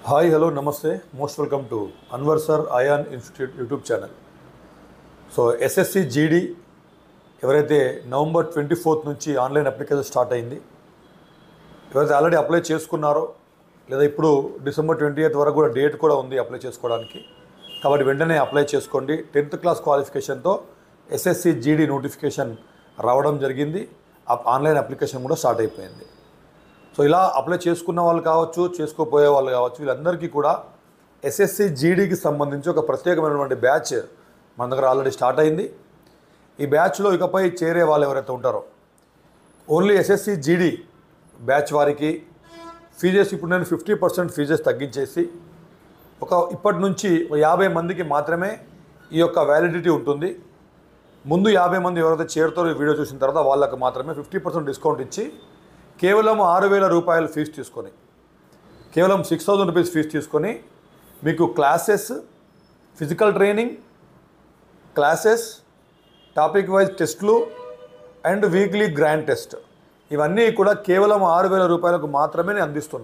hi hello నమస్తే most welcome to Anwar sir Ayaan institute YouTube channel so SSC GD ఎవరైతే November twenty fourth నుంచి online application start అయింది ఎవరైతే already apply చేసుకున్నారో లేదా ఇప్పుడు డిసెంబర్ ట్వంటీ ఎయిత్ వరకు కూడా డేట్ కూడా ఉంది అప్లై చేసుకోవడానికి కాబట్టి వెంటనే అప్లై చేసుకోండి టెన్త్ క్లాస్ క్వాలిఫికేషన్తో ఎస్ఎస్సి జీడీ నోటిఫికేషన్ రావడం జరిగింది అప్- ఆన్లైన్ అప్లికేషన్ కూడా స్టార్ట్ అయిపోయింది సో ఇలా అప్లై చేసుకున్న వాళ్ళు కావచ్చు చేసుకోపోయే వాళ్ళు కావచ్చు వీళ్ళందరికీ కూడా ఎస్ఎస్సి జీడీకి సంబంధించి ఒక ప్రత్యేకమైనటువంటి బ్యాచ్ మన దగ్గర ఆల్రెడీ స్టార్ట్ అయింది ఈ బ్యాచ్లో ఇకపై చేరే వాళ్ళు ఎవరైతే ఉంటారో ఓన్లీ ఎస్ఎస్సి జీడీ బ్యాచ్ వారికి ఫీజెస్ ఇప్పుడు నేను ఫిఫ్టీ పర్సెంట్ ఫీజెస్ తగ్గించేసి ఒక ఇప్పటి నుంచి ఒక యాభై మందికి మాత్రమే ఈ యొక్క వ్యాలిడిటీ ఉంటుంది ముందు యాభై మంది ఎవరైతే చేరుతారో ఈ వీడియో చూసిన తర్వాత వాళ్ళకి మాత్రమే ఫిఫ్టీ పర్సెంట్ డిస్కౌంట్ ఇచ్చి కేవలం ఆరు వేల రూపాయల ఫీజు తీసుకొని కేవలం సిక్స్ థౌజండ్ రూపీస్ ఫీజు తీసుకొని మీకు classes physical training classes topic wise టెస్ట్లు అండ్ వీక్లీ గ్రాండ్ టెస్ట్ ఇవన్నీ కూడా కేవలం ఆరు వేల రూపాయలకు మాత్రమే నేను అందిస్తున్నా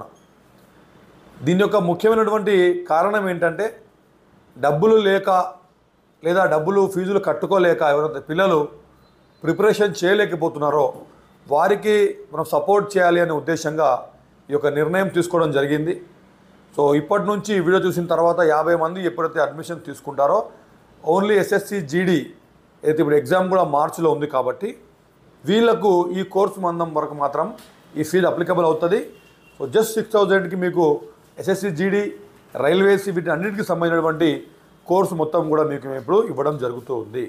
దీని యొక్క ముఖ్యమైనటువంటి కారణం ఏంటంటే డబ్బులు లేక లేదా డబ్బులు ఫీజులు కట్టుకోలేక ఎవరైతే పిల్లలు ప్రిపరేషన్ చేయలేకపోతున్నారో వారికి మనం సపోర్ట్ చేయాలి అనే ఉద్దేశంగా ఈ యొక్క నిర్ణయం తీసుకోవడం జరిగింది సో ఇప్పటి నుంచి ఈ వీడియో చూసిన తర్వాత యాభై మంది ఎప్పుడైతే అడ్మిషన్ తీసుకుంటారో ఓన్లీ ఎస్ఎస్సి జీడీ అయితే ఇప్పుడు ఎగ్జామ్ కూడా మార్చిలో ఉంది కాబట్టి వీళ్ళకు ఈ కోర్సు మందం వరకు మాత్రం ఈ ఫీజు అప్లికబుల్ అవుతుంది సో జస్ట్ సిక్స్ థౌజండ్కి మీకు ఎస్ఎస్సి జీడీ రైల్వేస్ వీటి అన్నిటికీ సంబంధించినటువంటి కోర్సు మొత్తం కూడా మీకు మేము ఇప్పుడు ఇవ్వడం జరుగుతూ ఉంది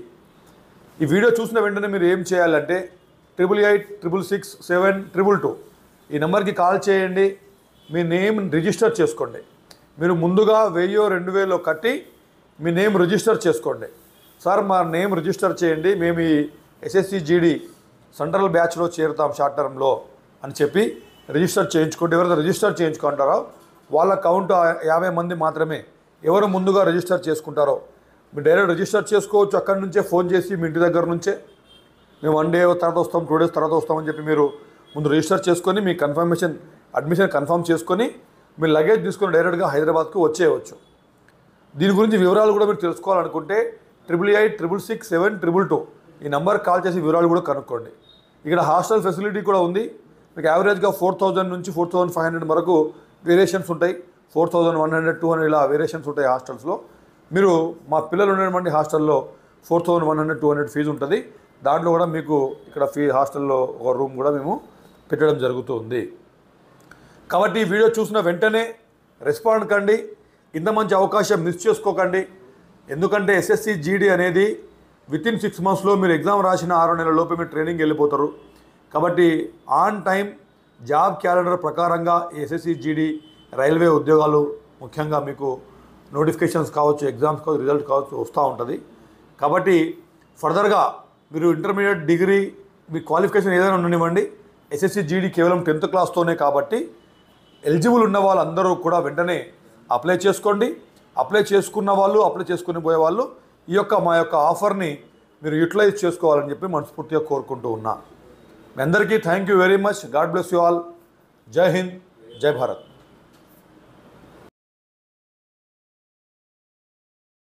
ఈ వీడియో చూసిన వెంటనే మీరు ఏం చేయాలంటే triple eight triple six seven triple two ఈ నెంబర్కి కాల్ చేయండి మీ నేమ్ రిజిస్టర్ చేసుకోండి మీరు ముందుగా వెయ్యో రెండు వేలో కట్టి మీ నేమ్ రిజిస్టర్ చేసుకోండి సార్ మా నేమ్ రిజిస్టర్ చేయండి మేము ఈ ఎస్ఎస్సి జీడీ సెంట్రల్ బ్యాచ్లో చేరుతాం షార్ట్ టర్మ్లో అని చెప్పి రిజిస్టర్ చేయించుకోండి ఎవరైతే రిజిస్టర్ చేయించుకుంటారో వాళ్ళ కౌంట్ యాభై మంది మాత్రమే ఎవరు ముందుగా రిజిస్టర్ చేసుకుంటారో మీరు డైరెక్ట్ రిజిస్టర్ చేసుకోవచ్చు అక్కడి నుంచే ఫోన్ చేసి మీ ఇంటి దగ్గర నుంచే మేము వన్ డే తర్వాత వస్తాం టూ డేస్ తర్వాత వస్తామని చెప్పి మీరు ముందు రిజిస్టర్ చేసుకొని మీ కన్ఫర్మేషన్ అడ్మిషన్ కన్ఫర్మ్ చేసుకొని మీ లగేజ్ తీసుకొని డైరెక్ట్గా హైదరాబాద్కు వచ్చేయవచ్చు దీని గురించి వివరాలు కూడా మీరు తెలుసుకోవాలనుకుంటే triple eight triple six seven triple two ఈ నెంబర్ కాల్ చేసి వివరాలు కూడా కనుక్కోండి ఇక్కడ హాస్టల్ ఫెసిలిటీ కూడా ఉంది మీకు యావరేజ్గా ఫోర్ థౌజండ్ నుంచి ఫోర్ థౌజండ్ ఫైవ్ హండ్రెడ్ వరకు వేరియేషన్స్ ఉంటాయి four thousand one hundred two hundred ఇలా వేరియేషన్స్ ఉంటాయి హాస్టల్స్లో మీరు మా పిల్లలు ఉన్నటువంటి హాస్టల్లో four thousand one hundred two hundred fee ఉంటుంది దాంట్లో కూడా మీకు ఇక్కడ ఫీ హాస్టల్లో ఒక రూమ్ కూడా మేము పెట్టడం జరుగుతూ ఉంది కాబట్టి ఈ వీడియో చూసిన వెంటనే రెస్పాండ్ కండి ఇంత మంచి అవకాశం మిస్ చేసుకోకండి ఎందుకంటే ఎస్ఎస్సి జీడీ అనేది విత్ ఇన్ సిక్స్ మంత్స్లో మీరు ఎగ్జామ్ రాసిన ఆరు నెలల లోపే మీరు ట్రైనింగ్ వెళ్ళిపోతారు కాబట్టి ఆన్ టైం జాబ్ క్యాలెండర్ ప్రకారంగా ఎస్ఎస్సి జీడీ రైల్వే ఉద్యోగాలు ముఖ్యంగా మీకు నోటిఫికేషన్స్ కావచ్చు ఎగ్జామ్స్ కావచ్చు రిజల్ట్ కావచ్చు వస్తూ ఉంటుంది కాబట్టి ఫర్దర్గా మీరు ఇంటర్మీడియట్ డిగ్రీ మీ క్వాలిఫికేషన్ ఏదైనా ఉండనివ్వండి ఎస్ఎస్సి జీడీ కేవలం టెన్త్ క్లాస్తోనే కాబట్టి ఎలిజిబుల్ ఉన్న వాళ్ళందరూ కూడా వెంటనే అప్లై చేసుకోండి అప్లై చేసుకున్న వాళ్ళు అప్లై చేసుకుని పోయే వాళ్ళు ఈ యొక్క మా యొక్క ఆఫర్ని మీరు యూటిలైజ్ చేసుకోవాలని చెప్పి మనస్ఫూర్తిగా కోరుకుంటూ ఉన్నా మీ అందరికీ thank you very much God bless you all జై హింద్ జై భారత్